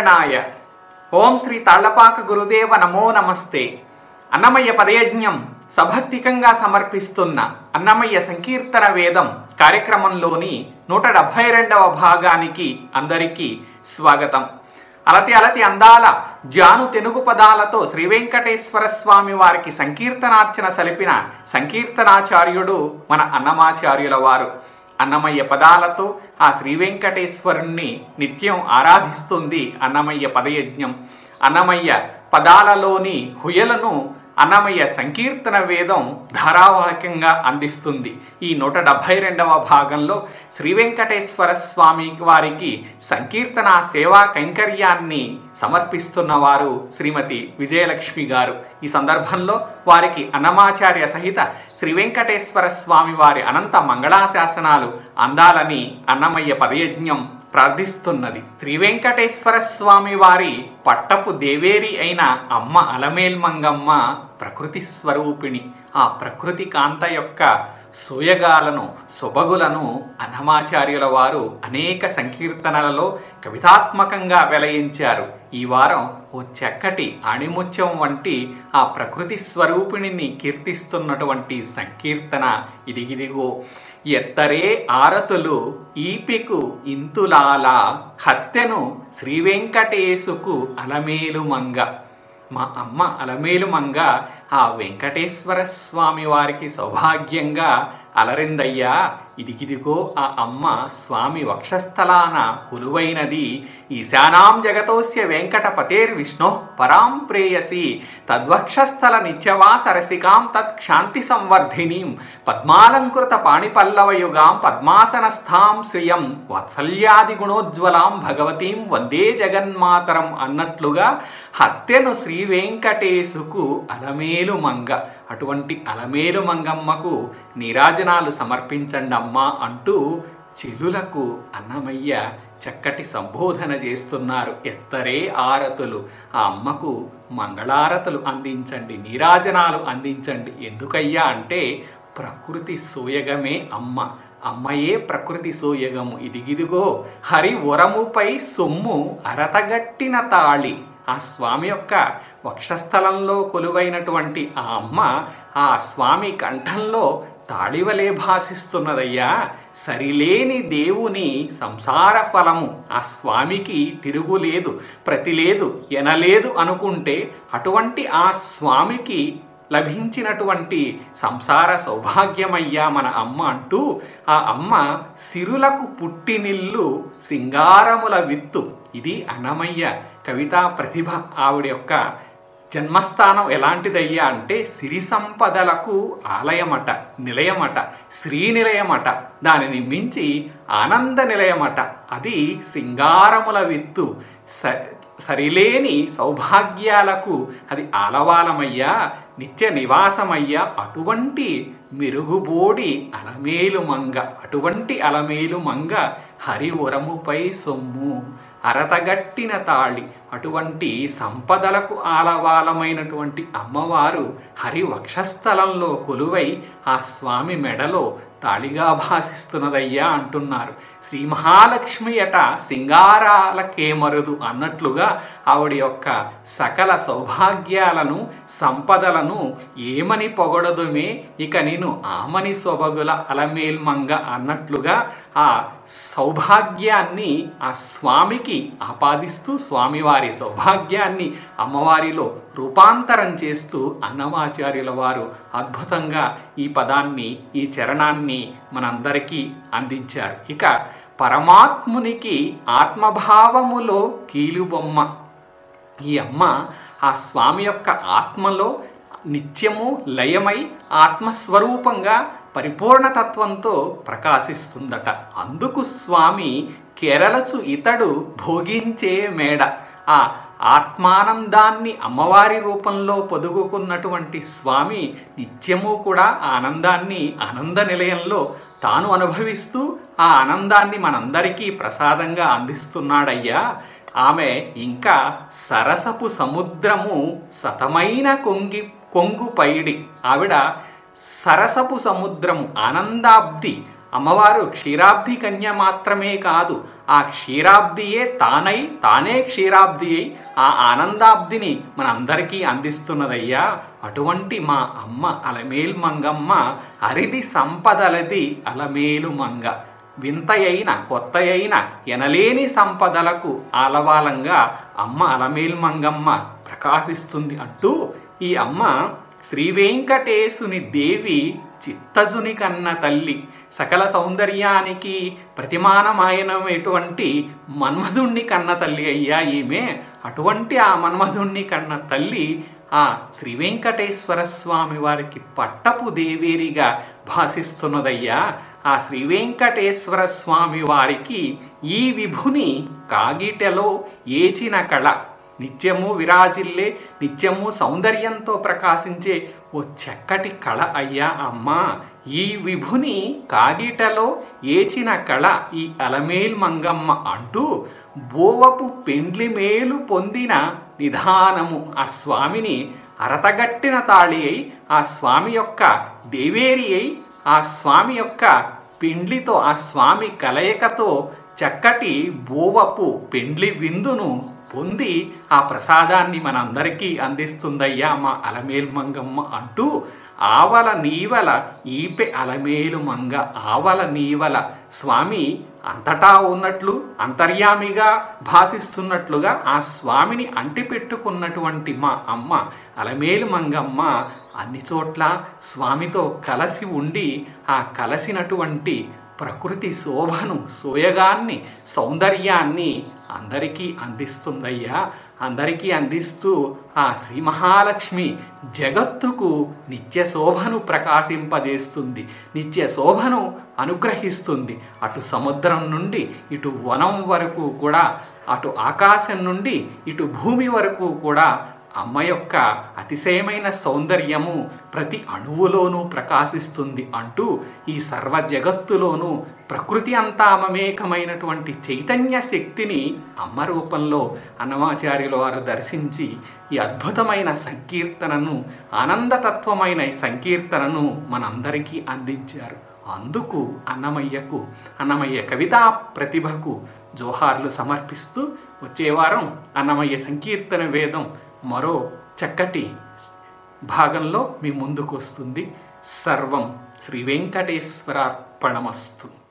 శ్రీమన్నారాయణాయ ఓం శ్రీ తాళ్లపాక గురుదేవ నమో నమస్తే అన్నమయ్య పదయజ్ఞం సభక్తికంగా సమర్పిస్తున్న అన్నమయ్య సంకీర్తన వేదం కార్యక్రమంలోని నూట డెబ్భై రెండవ భాగానికి అందరికీ స్వాగతం అలతి అలతి అందాల జాను తెనుగు పదాలతో శ్రీ వెంకటేశ్వర స్వామి వారికి సంకీర్తనార్చన సలిపిన సంకీర్తనాచార్యుడు మన అన్నమాచార్యుల వారు అన్నమయ్య పదాలతో ఆ శ్రీ వెంకటేశ్వరుణ్ణి నిత్యం ఆరాధిస్తుంది అన్నమయ్య పదయజ్ఞం అన్నమయ్య పదాలలోని హుయలను అన్నమయ్య సంకీర్తన వేదం ధారావాహికంగా అందిస్తుంది ఈ నూట డెబ్భై రెండవ భాగంలో శ్రీ వెంకటేశ్వర స్వామి వారికి సంకీర్తన సేవా కైంకర్యాన్ని సమర్పిస్తున్న వారు శ్రీమతి విజయలక్ష్మి గారు ఈ సందర్భంలో వారికి అన్నమాచార్య సహిత శ్రీ వెంకటేశ్వర స్వామి వారి అనంత మంగళాశాసనాలు అందాలని అన్నమయ్య పదయజ్ఞం ప్రార్థిస్తున్నది శ్రీ వెంకటేశ్వర స్వామి వారి పట్టపు దేవేరి అయిన అమ్మ అలమేల్మంగమ్మ ప్రకృతి స్వరూపిణి ఆ ప్రకృతి కాంత యొక్క సోయగాలను సొబగులను అన్నమాచార్యుల వారు అనేక సంకీర్తనలలో కవితాత్మకంగా వెలయించారు ఈ వారం ఓ చక్కటి అణిముత్యం వంటి ఆ ప్రకృతి స్వరూపిణిని కీర్తిస్తున్నటువంటి సంకీర్తన ఇదిగిదిగో ఎత్తరే ఆరతులు ఈపికు ఇంతులాల హత్యను శ్రీ వెంకటేశుకు అలమేలు మంగ మా అమ్మ అలమేలు మంగ ఆ వెంకటేశ్వర స్వామి వారికి సౌభాగ్యంగా అలరిందయ్యా ఇదిగిదిగో ఆ అమ్మ స్వామి వక్షస్థలాన కొలువైనది ఈశానాం జగతోస్య వెంకటపతేర్ విష్ణు పరాం ప్రేయసి తద్వక్షస్థల నిత్యవాస రసికాం తత్ క్షాంతి సంవర్ధినీం పద్మాలంకృత పాణిపల్లవయుగాం పద్మాసనస్థాం శ్రియం వాత్సల్యాది గుణోజ్వలాం భగవతీం వందే జగన్మాతరం అన్నట్లుగా హత్యను శ్రీ వెంకటేశుకు అలమేలు మంగ అటువంటి అలమేలు మంగమ్మకు నీరాజనాలు సమర్పించండి అమ్మా అంటూ చెలులకు అన్నమయ్య చక్కటి సంబోధన చేస్తున్నారు ఎత్తరే ఆరతులు ఆ అమ్మకు మంగళారతులు అందించండి నీరాజనాలు అందించండి ఎందుకయ్యా అంటే ప్రకృతి సోయగమే అమ్మ అమ్మయే ప్రకృతి సోయగము ఇదిగిదిగో హరి ఉరముపై సొమ్ము అరతగట్టిన తాళి ఆ స్వామి యొక్క వక్షస్థలంలో కొలువైనటువంటి ఆ అమ్మ ఆ స్వామి కంఠంలో తాళివలే భాసిస్తున్నదయ్యా సరిలేని దేవుని సంసార ఫలము ఆ స్వామికి తిరుగులేదు ప్రతిలేదు ఎనలేదు అనుకుంటే అటువంటి ఆ స్వామికి లభించినటువంటి సంసార సౌభాగ్యమయ్యా మన అమ్మ అంటూ ఆ అమ్మ సిరులకు పుట్టినిల్లు సింగారముల విత్తు ఇది అన్నమయ్య కవితా ప్రతిభ ఆవిడ యొక్క జన్మస్థానం ఎలాంటిదయ్యా అంటే సిరి సంపదలకు ఆలయమట నిలయమట శ్రీనిలయమట దానిని మించి ఆనంద నిలయమట అది సింగారముల విత్తు స సరిలేని సౌభాగ్యాలకు అది ఆలవాలమయ్యా నిత్య నివాసమయ్యా అటువంటి మెరుగుబోడి అలమేలు మంగ అటువంటి అలమేలు మంగ హరి ఉరముపై సొమ్ము అరతగట్టిన తాళి అటువంటి సంపదలకు ఆలవాలమైనటువంటి అమ్మవారు హరి వక్షస్థలంలో కొలువై ఆ స్వామి మెడలో తాళిగా భాసిస్తున్నదయ్యా అంటున్నారు శ్రీ మహాలక్ష్మి అట సింగారాలకేమరుదు అన్నట్లుగా ఆవిడ యొక్క సకల సౌభాగ్యాలను సంపదలను ఏమని పొగడదుమే ఇక నేను ఆమని సొబగుల అలమేల్మంగ అన్నట్లుగా ఆ సౌభాగ్యాన్ని ఆ స్వామికి ఆపాదిస్తూ స్వామివారి సౌభాగ్యాన్ని అమ్మవారిలో రూపాంతరం చేస్తూ అన్నమాచార్యుల వారు అద్భుతంగా ఈ పదాన్ని ఈ చరణాన్ని మనందరికీ అందించారు ఇక పరమాత్మునికి ఆత్మభావములో కీలుబొమ్మ ఈ అమ్మ ఆ స్వామి యొక్క ఆత్మలో నిత్యము లయమై ఆత్మస్వరూపంగా పరిపూర్ణతత్వంతో ప్రకాశిస్తుందట అందుకు స్వామి కేరళచు ఇతడు భోగించే మేడ ఆ ఆత్మానందాన్ని అమ్మవారి రూపంలో పొదుగుకున్నటువంటి స్వామి నిత్యము కూడా ఆనందాన్ని ఆనంద నిలయంలో తాను అనుభవిస్తూ ఆ ఆనందాన్ని మనందరికీ ప్రసాదంగా అందిస్తున్నాడయ్యా ఆమె ఇంకా సరసపు సముద్రము సతమైన కొంగి కొంగు పైడి ఆవిడ సరసపు సముద్రము ఆనందాబ్ది అమ్మవారు క్షీరాబ్ది కన్య మాత్రమే కాదు ఆ క్షీరాబ్దియే తానై తానే క్షీరాబ్ది అయి ఆ ఆనందాబ్దిని మనందరికీ అందిస్తున్నదయ్యా అటువంటి మా అమ్మ అలమేలు మంగమ్మ అరిది సంపదలది అలమేలు మంగ వింతయైన కొత్తయైన ఎనలేని సంపదలకు ఆలవాలంగా అమ్మ అలమేలు మంగమ్మ ప్రకాశిస్తుంది అంటూ ఈ అమ్మ శ్రీ వెంకటేశుని దేవి చిత్తజుని కన్న తల్లి సకల సౌందర్యానికి ప్రతిమానమైనటువంటి మన్మధుణ్ణి కన్న తల్లి అయ్యా ఈమె అటువంటి ఆ మన్మధుణ్ణి కన్న తల్లి ఆ శ్రీ వెంకటేశ్వర స్వామి వారికి పట్టపు దేవేరిగా భాసిస్తున్నదయ్యా ఆ శ్రీ వెంకటేశ్వర స్వామి వారికి ఈ విభుని కాగిటెలో ఏచిన కళ నిత్యము విరాజిల్లే నిత్యము సౌందర్యంతో ప్రకాశించే ఓ చక్కటి కళ అయ్యా అమ్మా ఈ విభుని కాగిటలో ఏచిన కళ ఈ అలమేల్ మంగమ్మ అంటూ బోవపు పెండ్లి మేలు పొందిన నిధానము ఆ స్వామిని అరతగట్టిన తాళి అయి ఆ స్వామి యొక్క దేవేరి అయి ఆ స్వామి యొక్క పిండ్లితో ఆ స్వామి కలయికతో చక్కటి బోవపు పెండ్లి విందును పొంది ఆ ప్రసాదాన్ని మనందరికీ అందిస్తుందయ్యా మా అలమేలు మంగమ్మ అంటూ ఆవల నీవల ఈపె అలమేలు మంగ ఆవల నీవల స్వామి అంతటా ఉన్నట్లు అంతర్యామిగా భాసిస్తున్నట్లుగా ఆ స్వామిని అంటిపెట్టుకున్నటువంటి మా అమ్మ అలమేలు మంగమ్మ అన్ని చోట్ల స్వామితో కలసి ఉండి ఆ కలసినటువంటి ప్రకృతి శోభను సోయగాన్ని సౌందర్యాన్ని అందరికీ అందిస్తుందయ్యా అందరికీ అందిస్తూ ఆ శ్రీ మహాలక్ష్మి జగత్తుకు నిత్య శోభను ప్రకాశింపజేస్తుంది నిత్య శోభను అనుగ్రహిస్తుంది అటు సముద్రం నుండి ఇటు వనం వరకు కూడా అటు ఆకాశం నుండి ఇటు భూమి వరకు కూడా అమ్మ యొక్క అతిశయమైన సౌందర్యము ప్రతి అణువులోనూ ప్రకాశిస్తుంది అంటూ ఈ సర్వ జగత్తులోనూ ప్రకృతి అంతా మమేకమైనటువంటి చైతన్య శక్తిని అమ్మ రూపంలో అన్నమాచార్యుల వారు దర్శించి ఈ అద్భుతమైన సంకీర్తనను ఆనందతత్వమైన ఈ సంకీర్తనను మనందరికీ అందించారు అందుకు అన్నమయ్యకు అన్నమయ్య కవితా ప్రతిభకు జోహార్లు సమర్పిస్తూ వచ్చే వారం అన్నమయ్య సంకీర్తన వేదం మరో చక్కటి భాగంలో మీ ముందుకు వస్తుంది సర్వం శ్రీ వెంకటేశ్వరార్పణమస్తు